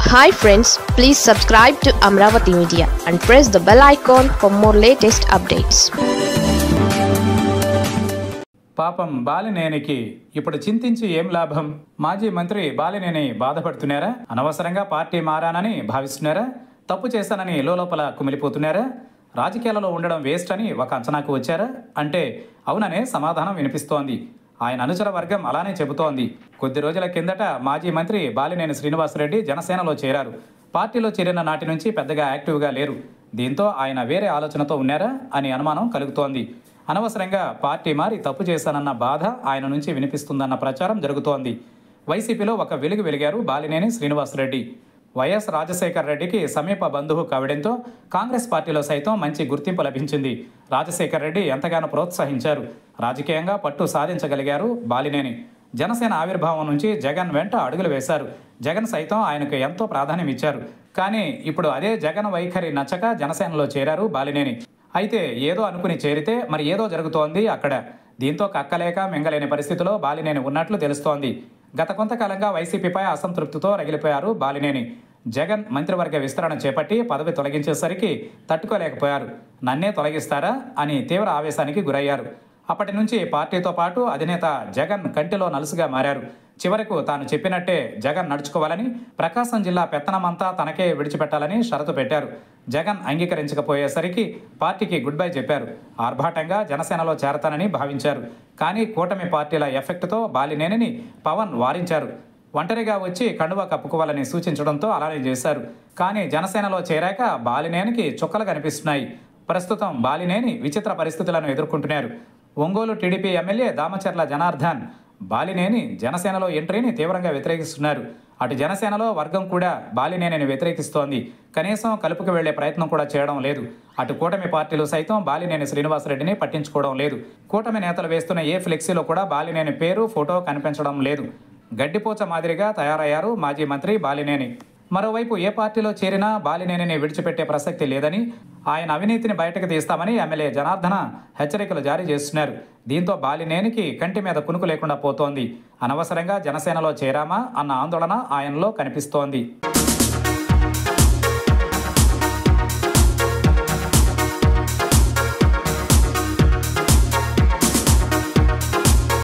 hi friends please subscribe to Amaravati media and press the bell icon for more latest updates పాపం బాలినేనికి ఇప్పుడు చింతించి ఏం లాభం మాజీ మంత్రి బాలినేని బాధపడుతున్నారా అనవసరంగా పార్టీ మారానని భావిస్తున్నారా తప్పు చేశానని లోపల కుమిలిపోతున్నారా రాజకీయాలలో ఉండడం వేస్ట్ అని ఒక అంచనాకు వచ్చారా అంటే అవుననే సమాధానం వినిపిస్తోంది ఆయన అనుచర వర్గం అలానే చెబుతోంది కొద్ది రోజుల కిందట మాజీ మంత్రి బాలినేని శ్రీనివాసరెడ్డి జనసేనలో చేరారు పార్టీలో చేరిన నాటి నుంచి పెద్దగా యాక్టివ్గా లేరు దీంతో ఆయన వేరే ఆలోచనతో ఉన్నారా అని అనుమానం కలుగుతోంది అనవసరంగా పార్టీ మారి తప్పు చేశానన్న బాధ ఆయన నుంచి వినిపిస్తుందన్న ప్రచారం జరుగుతోంది వైసీపీలో ఒక వెలుగు వెలిగారు బాలినేని శ్రీనివాసరెడ్డి వైఎస్ రాజశేఖర్ రెడ్డికి సమీప బంధువు కావడంతో కాంగ్రెస్ పార్టీలో సైతం మంచి గుర్తింపు లభించింది రాజశేఖర్ రెడ్డి ఎంతగానో ప్రోత్సహించారు రాజకీయంగా పట్టు సాధించగలిగారు బాలినేని జనసేన ఆవిర్భావం నుంచి జగన్ వెంట అడుగులు వేశారు జగన్ సైతం ఆయనకు ఎంతో ప్రాధాన్యం ఇచ్చారు కానీ ఇప్పుడు అదే జగన్ వైఖరి నచ్చక జనసేనలో చేరారు బాలినేని అయితే ఏదో అనుకుని చేరితే మరి ఏదో జరుగుతోంది అక్కడ దీంతో కక్కలేక మింగలేని పరిస్థితిలో బాలినేని ఉన్నట్లు తెలుస్తోంది గత కొంతకాలంగా వైసీపీపై అసంతృప్తితో రగిలిపోయారు బాలినేని జగన్ మంత్రివర్గ విస్తరణ చేపట్టి పదవి తొలగించేసరికి తట్టుకోలేకపోయారు నన్నే తొలగిస్తారా అని తీవ్ర ఆవేశానికి గురయ్యారు అప్పటి నుంచి పార్టీతో పాటు అధినేత జగన్ కంటిలో నలుసుగా మారారు చివరకు తాను చెప్పినట్టే జగన్ నడుచుకోవాలని ప్రకాశం జిల్లా పెత్తనమంతా తనకే విడిచిపెట్టాలని షరతు పెట్టారు జగన్ అంగీకరించకపోయేసరికి పార్టీకి గుడ్ బై చెప్పారు ఆర్భాటంగా జనసేనలో చేరతానని భావించారు కానీ కూటమి పార్టీల ఎఫెక్ట్తో బాలినేనిని పవన్ వారించారు ఒంటరిగా వచ్చి కండువా కప్పుకోవాలని సూచించడంతో అలానే చేశారు కానీ జనసేనలో చేరాక బాలినేనికి చుక్కలు కనిపిస్తున్నాయి ప్రస్తుతం బాలినేని విచిత్ర పరిస్థితులను ఎదుర్కొంటున్నారు ఒంగోలు టీడీపీ ఎమ్మెల్యే దామచర్ల జనార్దన్ బాలినేని జనసేనలో ఎంట్రీని తీవ్రంగా వ్యతిరేకిస్తున్నారు అటు జనసేనలో వర్గం కూడా బాలినేనిని వ్యతిరేకిస్తోంది కనీసం కలుపుకు వెళ్లే ప్రయత్నం కూడా చేయడం లేదు అటు కూటమి పార్టీలు సైతం బాలినేని శ్రీనివాసరెడ్డిని పట్టించుకోవడం లేదు కూటమి నేతలు వేస్తున్న ఏ ఫ్లెక్సీలో కూడా బాలినేని పేరు ఫోటో కనిపించడం లేదు గడ్డిపోచ మాదిరిగా తయారయ్యారు మాజీ మంత్రి బాలినేని మరోవైపు ఏ పార్టీలో చేరినా బాలినేనిని విడిచిపెట్టే ప్రసక్తి లేదని ఆయన అవినీతిని బయటకు తీస్తామని ఎమ్మెల్యే జనార్దన హెచ్చరికలు జారీ చేస్తున్నారు దీంతో బాలినేనికి కంటి మీద కునుకు లేకుండా పోతోంది అనవసరంగా జనసేనలో చేరామా అన్న ఆందోళన ఆయనలో కనిపిస్తోంది